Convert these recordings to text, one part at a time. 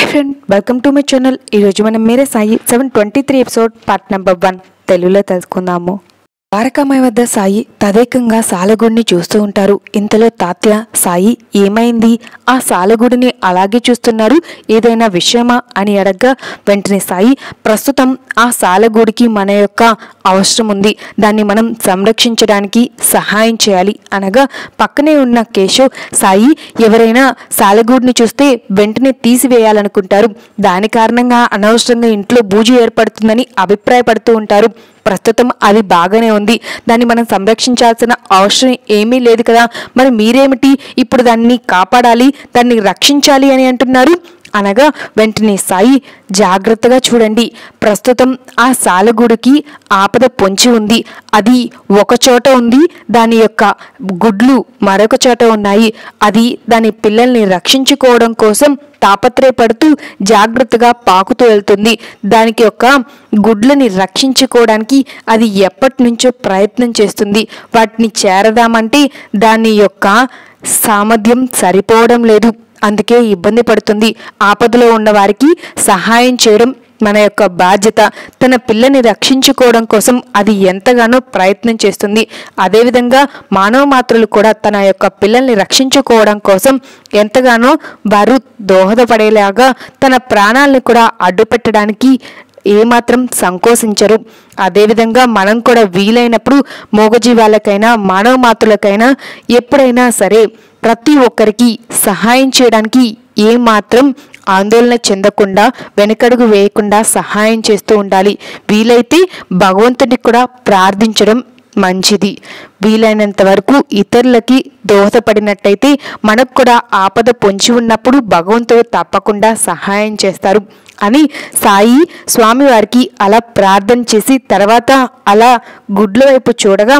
friend welcome to my channel ఈరోజు మనం మీరే Sai seven twenty three episode part number one తెలుగులో తెలుసుకుందాము ద్వారకామాయి వద్ద సాయి తదేకంగా సాలెగుడిని చూస్తూ ఉంటారు ఇంతలో తాత్య సాయి ఏమైంది ఆ సాలెగుడిని అలాగే చూస్తున్నారు ఏదైనా విషయమా అని అడగ్గా వెంటనే సాయి ప్రస్తుతం ఆ సాలెగుడికి మన యొక్క అవసరం ఉంది దాన్ని మనం సంరక్షించడానికి సహాయం చేయాలి అనగా పక్కనే ఉన్న కేశవ్ సాయి ఎవరైనా సాలెగూడిని చూస్తే వెంటనే తీసివేయాలనుకుంటారు దాని కారణంగా అనవసరంగా ఇంట్లో బూజు ఏర్పడుతుందని అభిప్రాయపడుతూ ఉంటారు ప్రస్తుతం అది బాగానే ఉంది దాన్ని మనం సంరక్షించాల్సిన అవసరం ఏమీ లేదు కదా మరి మీరేమిటి ఇప్పుడు దాన్ని కాపాడాలి దాన్ని రక్షించాలి అని అంటున్నారు అనగా వెంటనే సాయి జాగ్రత్తగా చూడండి ప్రస్తుతం ఆ సాలెగూడుకి ఆపద పొంచి ఉంది అది ఒక చోట ఉంది దాని యొక్క గుడ్లు మరొక చోట ఉన్నాయి అది దాని పిల్లల్ని రక్షించుకోవడం కోసం తాపత్రయపడుతూ జాగ్రత్తగా పాకుతూ వెళ్తుంది దానికి యొక్క గుడ్లని రక్షించుకోవడానికి అది ఎప్పటి నుంచో ప్రయత్నం చేస్తుంది వాటిని చేరదామంటే దాని యొక్క సామర్థ్యం సరిపోవడం లేదు అందుకే ఇబ్బంది పడుతుంది ఆపదలో ఉన్న వారికి సహాయం చేయడం మన యొక్క బాధ్యత తన పిల్లని రక్షించుకోవడం కోసం అది ఎంతగానో ప్రయత్నం చేస్తుంది అదేవిధంగా మానవ మాత్రలు కూడా తన యొక్క పిల్లల్ని రక్షించుకోవడం కోసం ఎంతగానో వారు దోహదపడేలాగా తన ప్రాణాలను కూడా అడ్డుపెట్టడానికి ఏమాత్రం సంకోచించరు అదేవిధంగా మనం కూడా వీలైనప్పుడు మూగజీవాలకైనా మానవ మాతృలకైనా ఎప్పుడైనా సరే ప్రతి ఒక్కరికి సహాయం చేయడానికి ఏమాత్రం ఆందోళన చెందకుండా వెనకడుగు వేయకుండా సహాయం చేస్తూ ఉండాలి వీలైతే భగవంతుడికి కూడా ప్రార్థించడం మంచిది వీలైనంత వరకు ఇతరులకి దోహదపడినట్టయితే మనకు కూడా ఆపద పొంచి ఉన్నప్పుడు భగవంతుడు తప్పకుండా సహాయం చేస్తారు అని సాయి స్వామివారికి అలా ప్రార్థన చేసి తర్వాత అలా గుడ్ల వైపు చూడగా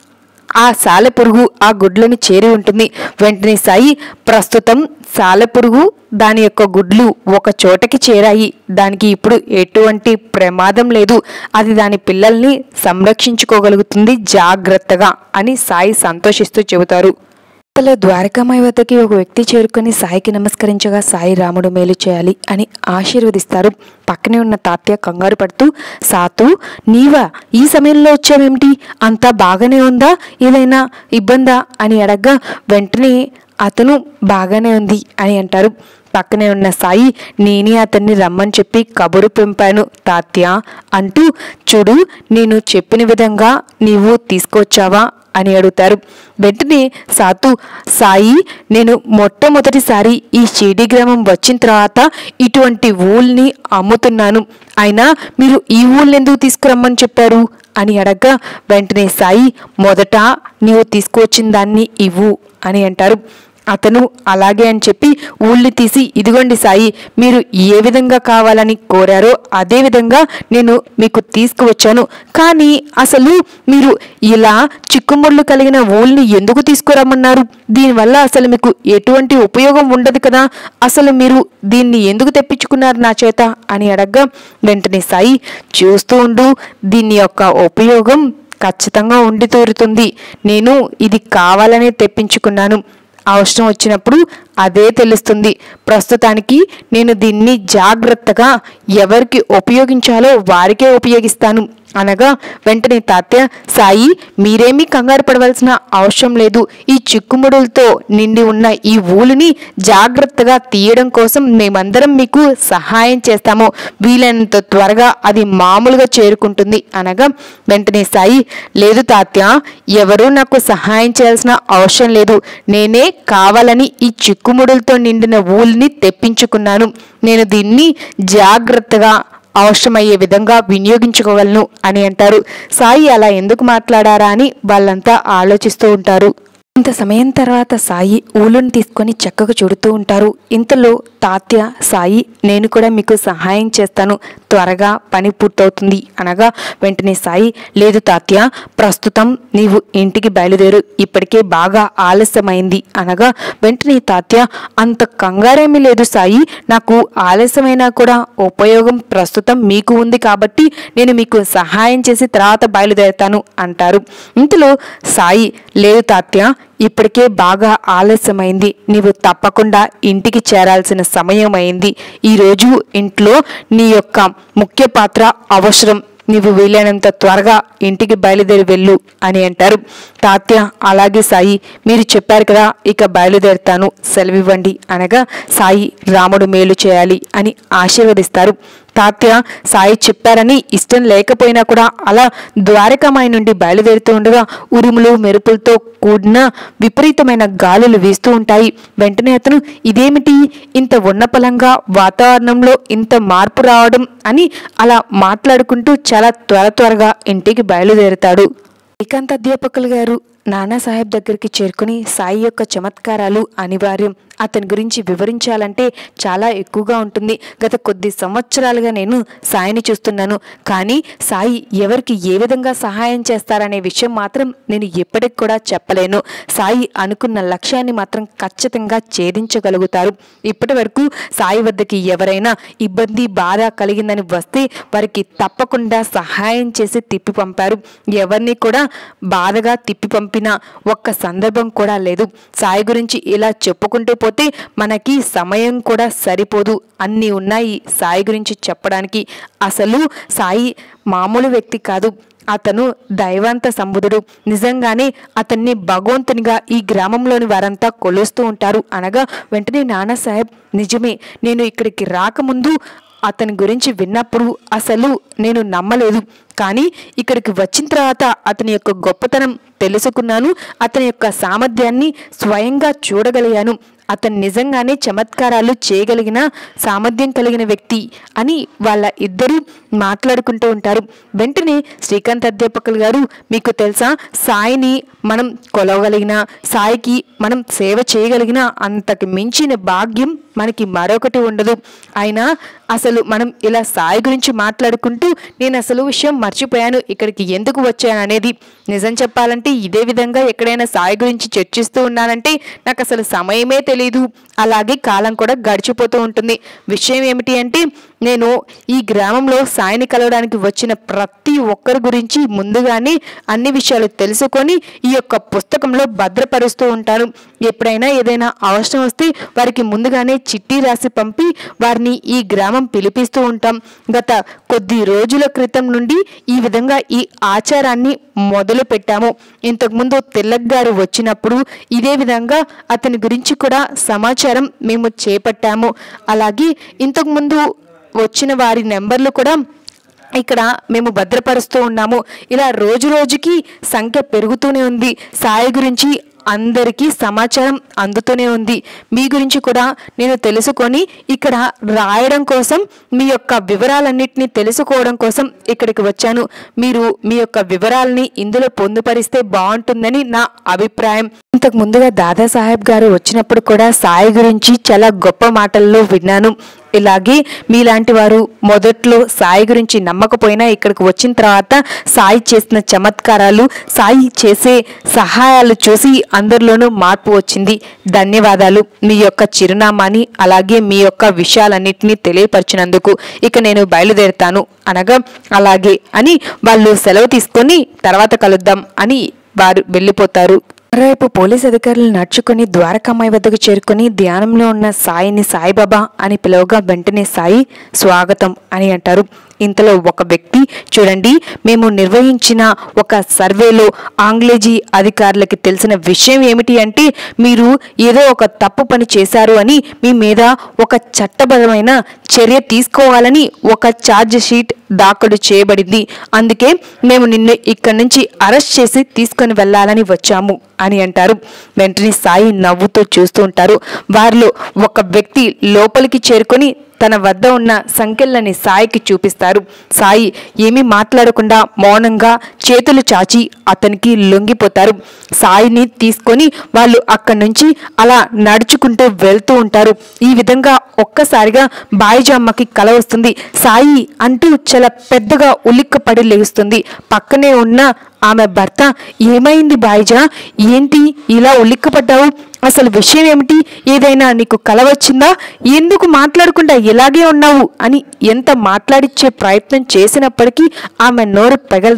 ఆ సాలెపురుగు ఆ గుడ్లను చేరి ఉంటుంది వెంటనే సాయి ప్రస్తుతం సాలెపురుగు దాని యొక్క గుడ్లు ఒక చోటకి చేరాయి దానికి ఇప్పుడు ఎటువంటి ప్రమాదం లేదు అది దాని పిల్లల్ని సంరక్షించుకోగలుగుతుంది జాగ్రత్తగా అని సాయి సంతోషిస్తూ చెబుతారు ఇంతలో ద్వారకామాయి వద్దకి ఒక వ్యక్తి చేరుకొని సాయికి నమస్కరించగా సాయి రాముడు మేలు చేయాలి అని ఆశీర్వదిస్తారు పక్కనే ఉన్న తాత్య కంగారు పడుతూ సాతు నీవా ఈ సమయంలో వచ్చావేమిటి అంతా బాగానే ఉందా ఏదైనా ఇబ్బందా అని అడగ్గా వెంటనే అతను బాగానే ఉంది అని అంటారు పక్కనే ఉన్న సాయి నేనే అతన్ని రమ్మని చెప్పి కబురు పెంపాను తాత్య అంటూ చూడు నేను చెప్పిన విధంగా నీవు తీసుకొచ్చావా అని అడుగుతారు వెంటనే సాతు సాయి నేను మొట్టమొదటిసారి ఈ షిరిడి గ్రామం వచ్చిన తర్వాత ఇటువంటి ఊల్ని అమ్ముతున్నాను అయినా మీరు ఈ ఊళ్ళని ఎందుకు తీసుకురమ్మని చెప్పారు అని అడగ్గా వెంటనే సాయి మొదట నీవు తీసుకువచ్చిన దాన్ని ఇవ్వు అని అంటారు అతను అలాగే అని చెప్పి ఊళ్ళి తీసి ఇదిగోండి సాయి మీరు ఏ విధంగా కావాలని కోరారో అదే విధంగా నేను మీకు తీసుకువచ్చాను కానీ అసలు మీరు ఇలా చిక్కుముళ్ళు కలిగిన ఊళ్ళని ఎందుకు తీసుకురమ్మన్నారు దీనివల్ల అసలు మీకు ఎటువంటి ఉపయోగం ఉండదు కదా అసలు మీరు దీన్ని ఎందుకు తెప్పించుకున్నారు నా చేత అని అడగ్గా వెంటనే సాయి చూస్తూ ఉండు దీని యొక్క ఉపయోగం ఖచ్చితంగా ఉండి తీరుతుంది నేను ఇది కావాలనే తెప్పించుకున్నాను అవసరం వచ్చినప్పుడు అదే తెలుస్తుంది ప్రస్తుతానికి నేను దీన్ని జాగ్రత్తగా ఎవరికి ఉపయోగించాలో వారికే ఉపయోగిస్తాను అనగా వెంటనే తాత్య సాయి మీరేమీ కంగారు పడవలసిన అవసరం లేదు ఈ చిక్కుముడులతో నిండి ఉన్న ఈ ఊలుని జాగ్రత్తగా తీయడం కోసం మేమందరం మీకు సహాయం చేస్తాము వీలైనంత త్వరగా అది మామూలుగా చేరుకుంటుంది అనగా వెంటనే సాయి లేదు తాత్య ఎవరూ నాకు సహాయం చేయాల్సిన అవసరం లేదు నేనే కావాలని ఈ చిక్కుముడులతో నిండిన ఊల్ని తెప్పించుకున్నాను నేను దీన్ని జాగ్రత్తగా అవసరమయ్యే విధంగా వినియోగించుకోగలను అని అంటారు సాయి అలా ఎందుకు మాట్లాడారా అని వాళ్ళంతా ఆలోచిస్తూ ఉంటారు ఇంత సమయం తర్వాత సాయి ఊలుని తీసుకొని చక్కగా చూడుతూ ఉంటారు ఇంతలో తాత్య సాయి నేను కూడా మీకు సహాయం చేస్తాను త్వరగా పని పూర్తవుతుంది అనగా వెంటనే సాయి లేదు తాత్య ప్రస్తుతం నీవు ఇంటికి బయలుదేరు ఇప్పటికే బాగా ఆలస్యమైంది అనగా వెంటనే తాత్య అంత కంగారేమీ లేదు సాయి నాకు ఆలస్యమైనా కూడా ఉపయోగం ప్రస్తుతం మీకు ఉంది కాబట్టి నేను మీకు సహాయం చేసి తర్వాత బయలుదేరుతాను అంటారు ఇంతలో సాయి లేదు తాత్య ఇప్పటికే బాగా ఆలస్యమైంది నీవు తప్పకుండా ఇంటికి చేరాల్సిన సమయం అయింది ఈరోజు ఇంట్లో నీ యొక్క ముఖ్య పాత్ర అవసరం నీవు వీలైనంత త్వరగా ఇంటికి బయలుదేరి వెళ్ళు అని అంటారు తాత్య అలాగే సాయి మీరు చెప్పారు కదా ఇక బయలుదేరుతాను సెలవివ్వండి అనగా సాయి రాముడు మేలు చేయాలి అని ఆశీర్వదిస్తారు తాత్య సాయి చెప్పారని ఇష్టం లేకపోయినా కూడా అలా ద్వారకామాయి నుండి బయలుదేరుతూ ఉండగా ఉరుములు మెరుపులతో కూడిన విపరీతమైన గాలులు వీస్తూ ఉంటాయి వెంటనే అతను ఇదేమిటి ఇంత ఉన్నపలంగా వాతావరణంలో ఇంత మార్పు రావడం అని అలా మాట్లాడుకుంటూ చాలా త్వర త్వరగా ఇంటికి బయలుదేరుతాడు శ్రీకాంత్ అధ్యాపకులు గారు నానా సాహెబ్ దగ్గరికి చేరుకుని సాయి యొక్క చమత్కారాలు అనివార్యం అతని గురించి వివరించాలంటే చాలా ఎక్కువగా ఉంటుంది గత కొద్ది సంవత్సరాలుగా నేను సాయిని చూస్తున్నాను కానీ సాయి ఎవరికి ఏ విధంగా సహాయం చేస్తారనే విషయం మాత్రం నేను ఎప్పటికి కూడా చెప్పలేను సాయి అనుకున్న లక్ష్యాన్ని మాత్రం ఖచ్చితంగా ఛేదించగలుగుతారు ఇప్పటి వరకు సాయి వద్దకి ఎవరైనా ఇబ్బంది బాధ కలిగిందని వస్తే వారికి తప్పకుండా సహాయం చేసి తిప్పి పంపారు ఎవరిని కూడా బాధగా తిప్పి పంపిన ఒక్క సందర్భం కూడా లేదు సాయి గురించి ఇలా చెప్పుకుంటూ పోతే మనకి సమయం కూడా సరిపోదు అన్నీ ఉన్నాయి సాయి గురించి చెప్పడానికి అసలు సాయి మామూలు వ్యక్తి కాదు అతను దైవాంత సంబుధుడు నిజంగానే అతన్ని భగవంతునిగా ఈ గ్రామంలోని వారంతా కొలుస్తూ ఉంటారు అనగా వెంటనే నానాసాహెబ్ నిజమే నేను ఇక్కడికి రాకముందు అతని గురించి విన్నప్పుడు అసలు నేను నమ్మలేదు కానీ ఇక్కడికి వచ్చిన తర్వాత అతని యొక్క గొప్పతనం తెలుసుకున్నాను అతని యొక్క సామర్థ్యాన్ని స్వయంగా చూడగలిగాను అతను నిజంగానే చమత్కారాలు చేయగలిగిన సామర్థ్యం కలిగిన వ్యక్తి అని వాళ్ళ ఇద్దరూ మాట్లాడుకుంటూ ఉంటారు వెంటనే శ్రీకాంత్ అధ్యాపకులు గారు మీకు తెలుసా సాయిని మనం కొలవగలిగిన సాయికి మనం సేవ చేయగలిగిన అంతకు మించిన భాగ్యం మనకి మరొకటి ఉండదు అయినా అసలు మనం ఇలా సాయి గురించి మాట్లాడుకుంటూ నేను అసలు విషయం మర్చిపోయాను ఇక్కడికి ఎందుకు వచ్చాను అనేది నిజం చెప్పాలంటే ఇదే విధంగా ఎక్కడైనా సాయి గురించి చర్చిస్తూ ఉన్నానంటే నాకు అసలు సమయమే తెలియదు అలాగే కాలం కూడా గడిచిపోతూ ఉంటుంది విషయం ఏమిటి అంటే నేను ఈ గ్రామంలో సాయిని కలవడానికి వచ్చిన ప్రతి ఒక్కరి గురించి ముందుగానే అన్ని విషయాలు తెలుసుకొని ఈ యొక్క పుస్తకంలో భద్రపరుస్తూ ఉంటాను ఎప్పుడైనా ఏదైనా అవసరం వస్తే వారికి ముందుగానే చిట్టి రాసి పంపి వారిని ఈ గ్రామం పిలిపిస్తూ ఉంటాం గత కొద్ది రోజుల క్రితం నుండి ఈ విధంగా ఈ ఆచారాన్ని మొదలు పెట్టాము ఇంతకుముందు తిలక్ గారు వచ్చినప్పుడు ఇదే విధంగా అతని గురించి కూడా సమాచారం మేము చేపట్టాము అలాగే ఇంతకుముందు వచ్చిన వారి నెంబర్లు కూడా ఇక్కడ మేము భద్రపరుస్తూ ఉన్నాము ఇలా రోజు రోజుకి సంఖ్య పెరుగుతూనే ఉంది సాయి గురించి అందరికీ సమాచారం అందుతూనే ఉంది మీ గురించి కూడా నేను తెలుసుకొని ఇక్కడ రాయడం కోసం మీ యొక్క వివరాలన్నింటినీ తెలుసుకోవడం కోసం ఇక్కడికి వచ్చాను మీరు మీ యొక్క వివరాలని ఇందులో పొందుపరిస్తే బాగుంటుందని నా అభిప్రాయం ఇంతకు ముందుగా దాదాసాహెబ్ గారు వచ్చినప్పుడు కూడా సాయి గురించి చాలా గొప్ప మాటల్లో విన్నాను ఇలాగే మీలాంటి వారు మొదట్లో సాయి గురించి నమ్మకపోయినా ఇక్కడికి వచ్చిన తర్వాత సాయి చేసిన చమత్కారాలు సాయి చేసే సహాయాలు చూసి అందరిలోనూ మార్పు వచ్చింది ధన్యవాదాలు మీ యొక్క చిరునామాని అలాగే మీ యొక్క విషయాలన్నింటినీ తెలియపరిచినందుకు ఇక నేను బయలుదేరుతాను అనగా అలాగే అని వాళ్ళు సెలవు తీసుకొని తర్వాత కలుద్దాం అని వారు వెళ్ళిపోతారు మరోవైపు పోలీస్ అధికారులు నడుచుకుని ద్వారకామాయి వద్దకు చేరుకుని ధ్యానంలో ఉన్న సాయిని సాయిబాబా అని పిలవగా వెంటనే సాయి స్వాగతం అని అంటారు ఇంతలో ఒక వ్యక్తి చూడండి మేము నిర్వహించిన ఒక సర్వేలో ఆంగ్లేజీ అధికారులకి తెలిసిన విషయం ఏమిటి అంటే మీరు ఏదో ఒక తప్పు పని చేశారు అని మీ మీద ఒక చట్టబద్ధమైన చర్య తీసుకోవాలని ఒక ఛార్జ్ షీట్ దాఖలు చేయబడింది అందుకే మేము నిన్ను ఇక్కడి నుంచి అరెస్ట్ చేసి తీసుకొని వెళ్ళాలని వచ్చాము అని అంటారు వెంటనే సాయి నవ్వుతూ చూస్తూ ఉంటారు వారిలో ఒక వ్యక్తి లోపలికి చేరుకొని తన వద్ద ఉన్న సంఖ్యలని సాయికి చూపిస్తారు సాయి ఏమీ మాట్లాడకుండా మౌనంగా చేతులు చాచి అతనికి లొంగిపోతారు సాయిని తీసుకొని వాళ్ళు అక్కడి నుంచి అలా నడుచుకుంటూ వెళ్తూ ఉంటారు ఈ విధంగా ఒక్కసారిగా బాయిజామ్మకి కల వస్తుంది సాయి అంటూ చాలా పెద్దగా ఉలిక్కపడి లేస్తుంది పక్కనే ఉన్న ఆమె భర్త ఏమైంది బాయిజా ఏంటి ఇలా ఉలిక్కపడ్డావు అసలు విషయం ఏమిటి ఏదైనా నీకు కల వచ్చిందా ఎందుకు మాట్లాడకుండా ఇలాగే ఉన్నావు అని ఎంత మాట్లాడిచ్చే ప్రయత్నం చేసినప్పటికీ ఆమె నోరు పెగలదు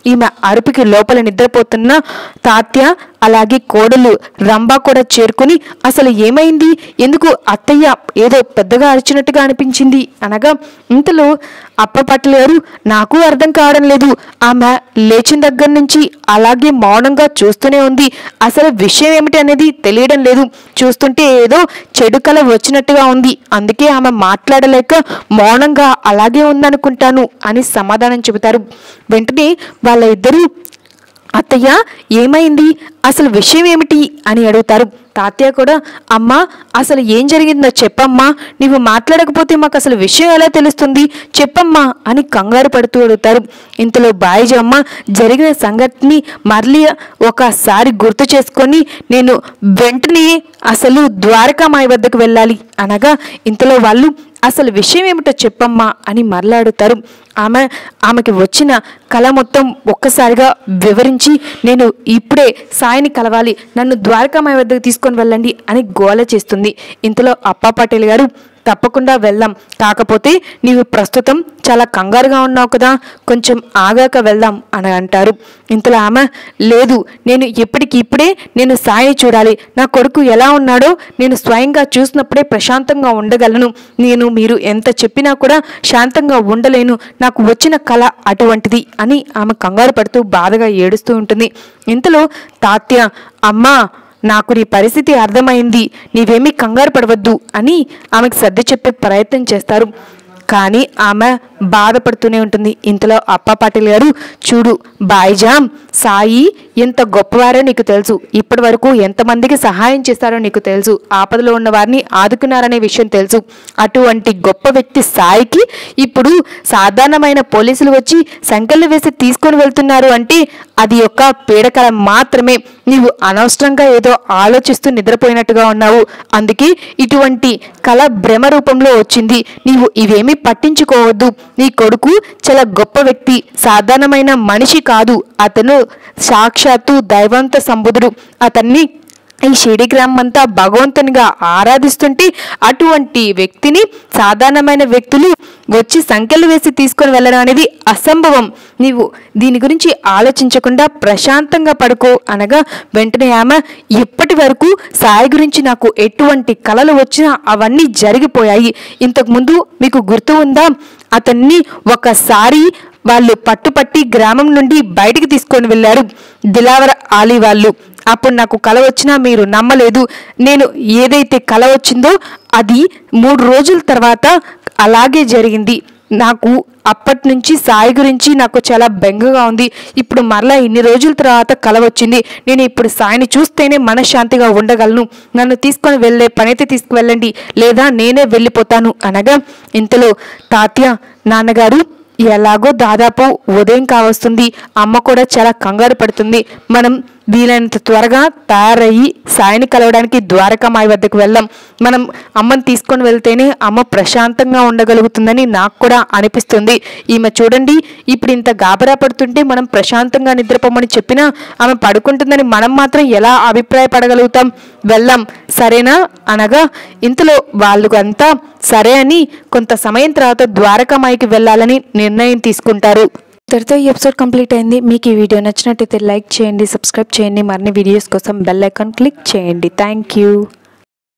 ఈమె అరుపుకి లోపల నిద్రపోతున్న తాత్య అలాగే కోడలు రంభ కూడా చేరుకుని అసలు ఏమైంది ఎందుకు అత్తయ్య ఏదో పెద్దగా అరిచినట్టుగా అనిపించింది అనగా ఇంతలో అప్పపట్ల గారు నాకు అర్థం కావడం లేదు ఆమె లేచిన దగ్గర నుంచి అలాగే మౌనంగా చూస్తూనే ఉంది అసలు విషయం ఏమిటి అనేది తెలియడం లేదు చూస్తుంటే ఏదో చెడు కల వచ్చినట్టుగా ఉంది అందుకే ఆమె మాట్లాడలేక మౌనంగా అలాగే ఉందనుకుంటాను అని సమాధానం చెబుతారు వెంటనే వాళ్ళ ఇద్దరు అత్తయ్య ఏమైంది అసలు విషయం ఏమిటి అని అడుగుతారు తాతయ్య కూడా అమ్మా అసలు ఏం జరిగిందో చెప్పమ్మా నీవు మాట్లాడకపోతే మాకు అసలు విషయం ఎలా తెలుస్తుంది చెప్పమ్మా అని కంగారు పడుతూ అడుగుతారు ఇంతలో బాయిజీ అమ్మ జరిగిన సంగతిని మరలి ఒకసారి గుర్తు చేసుకొని నేను వెంటనే అసలు ద్వారకామాయి వద్దకు వెళ్ళాలి అనగా ఇంతలో వాళ్ళు అసలు విషయం ఏమిటో చెప్పమ్మా అని మరలాడుతారు ఆమె ఆమెకి వచ్చిన కళ మొత్తం ఒక్కసారిగా వివరించి నేను ఇప్పుడే సాయిని కలవాలి నన్ను ద్వారకామాయి వద్దకు తీసుకొని వెళ్ళండి అని గోల చేస్తుంది ఇంతలో అప్పా పటేల్ గారు తప్పకుండా వెళ్దాం కాకపోతే నీవు ప్రస్తుతం చాలా కంగారుగా ఉన్నావు కదా కొంచెం ఆగాక వెళ్దాం అని అంటారు ఇంతలో ఆమె లేదు నేను ఇప్పటికి ఇప్పుడే నేను సాయిని చూడాలి నా కొడుకు ఎలా ఉన్నాడో నేను స్వయంగా చూసినప్పుడే ప్రశాంతంగా ఉండగలను నేను మీరు ఎంత చెప్పినా కూడా శాంతంగా ఉండలేను నాకు వచ్చిన కళ అటువంటిది అని ఆమె కంగారు పడుతూ బాధగా ఏడుస్తూ ఉంటుంది ఇంతలో తాత్య అమ్మా నాకు నీ పరిస్థితి అర్థమైంది నీవేమీ కంగారు పడవద్దు అని ఆమెకు సర్ది చెప్పే ప్రయత్నం చేస్తారు కానీ ఆమె బాధపడుతూనే ఉంటుంది ఇంతలో అప్ప పాటిల్ గారు చూడు బాయిజామ్ సాయి ఎంత గొప్పవారో నీకు తెలుసు ఇప్పటి వరకు ఎంతమందికి సహాయం చేస్తారో నీకు తెలుసు ఆపదలో ఉన్న వారిని ఆదుకున్నారనే విషయం తెలుసు అటువంటి గొప్ప వ్యక్తి సాయికి ఇప్పుడు సాధారణమైన పోలీసులు వచ్చి సంకెళ్ళు వేసి తీసుకొని వెళ్తున్నారు అంటే అది ఒక పీడకల మాత్రమే నీవు అనవసరంగా ఏదో ఆలోచిస్తూ నిద్రపోయినట్టుగా ఉన్నావు అందుకే ఇటువంటి కళ భ్రమ రూపంలో వచ్చింది నీవు ఇవేమీ పట్టించుకోవద్దు నీ కొడుకు చాలా గొప్ప వ్యక్తి సాధారణమైన మనిషి కాదు అతను సాక్షాత్తు దైవంత సంబుధుడు అతన్ని ఈ షిడి గ్రామం అంతా భగవంతునిగా ఆరాధిస్తుంటే అటువంటి వ్యక్తిని సాధారణమైన వ్యక్తులు వచ్చి సంఖ్యలు వేసి తీసుకొని వెళ్ళడం అనేది అసంభవం నీవు దీని గురించి ఆలోచించకుండా ప్రశాంతంగా పడుకో అనగా వెంటనే ఆమె ఇప్పటి వరకు సాయి గురించి నాకు ఎటువంటి కలలు వచ్చినా అవన్నీ జరిగిపోయాయి ఇంతకుముందు మీకు గుర్తు ఉందా అతన్ని ఒకసారి వాళ్ళు పట్టుపట్టి గ్రామం నుండి బయటికి తీసుకొని వెళ్ళారు దిలావర్ ఆలీ వాళ్ళు అప్పుడు నాకు కల వచ్చినా మీరు నమ్మలేదు నేను ఏదైతే కల వచ్చిందో అది మూడు రోజుల తర్వాత అలాగే జరిగింది నాకు అప్పటి నుంచి సాయి గురించి నాకు చాలా బెంగగా ఉంది ఇప్పుడు మరలా ఇన్ని రోజుల తర్వాత కల వచ్చింది నేను ఇప్పుడు సాయిని చూస్తేనే మనశ్శాంతిగా ఉండగలను నన్ను తీసుకొని వెళ్ళే పనైతే తీసుకువెళ్ళండి లేదా నేనే వెళ్ళిపోతాను అనగా ఇంతలో తాత్య నాన్నగారు ఎలాగో దాదాపు ఉదయం కావస్తుంది అమ్మ కూడా చాలా కంగారు పడుతుంది మనం వీలైనంత త్వరగా తయారయ్యి సాయిని కలవడానికి ద్వారకామాయి వద్దకు వెళ్దాం మనం అమ్మని తీసుకొని వెళ్తేనే అమ్మ ప్రశాంతంగా ఉండగలుగుతుందని నాకు కూడా అనిపిస్తుంది ఈమె చూడండి ఇప్పుడు ఇంత గాబరా పడుతుంటే మనం ప్రశాంతంగా నిద్రపోమని చెప్పినా ఆమె పడుకుంటుందని మనం మాత్రం ఎలా అభిప్రాయపడగలుగుతాం వెళ్దాం సరేనా అనగా ఇంతలో వాళ్ళు అంతా సరే అని కొంత సమయం తర్వాత ద్వారకామాయికి వెళ్ళాలని నిర్ణయం తీసుకుంటారు ఇద్దరితో ఈ ఎపిసోడ్ కంప్లీట్ అయింది మీకు ఈ వీడియో నచ్చినట్టయితే లైక్ చేయండి సబ్స్క్రైబ్ చేయండి మరిన్ని వీడియోస్ కోసం బెల్ ఐకాన్ క్లిక్ చేయండి థ్యాంక్ యూ